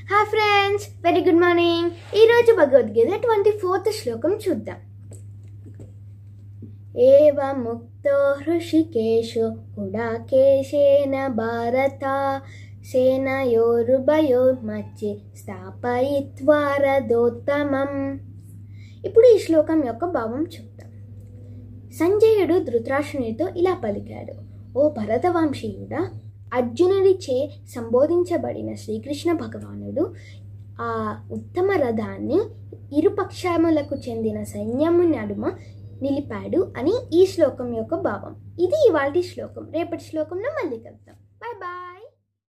hi friends very good morning ఈరోజు Bhagavad Gita twenty fourth శ్లోకం చూద్దాం ఏవ ముక్తో హృషికేశు గుడాకేశేన భారత సేనయోరుభయోర్మధ్య స్థాపయిత్వా రథోత్తమం ఇప్పుడు ఈ శ్లోకం యొక్క భావం చెప్తాం సంజయుడు ధృతరాష్ట్రునితో ఇలా పలికాడు ఓ భరతవంశీయుడా అర్జునుడిచే సంబోధించబడిన శ్రీకృష్ణ భగవానుడు ఆ ఉత్తమ రథాన్ని ఇరుపక్షములకు చెందిన సైన్యము నడుమ నిలిపాడు అని ఈ శ్లోకం యొక్క భావం ఇది ఇవాళ శ్లోకం రేపటి శ్లోకంలో మళ్ళీ కలుద్దాం బాయ్ బాయ్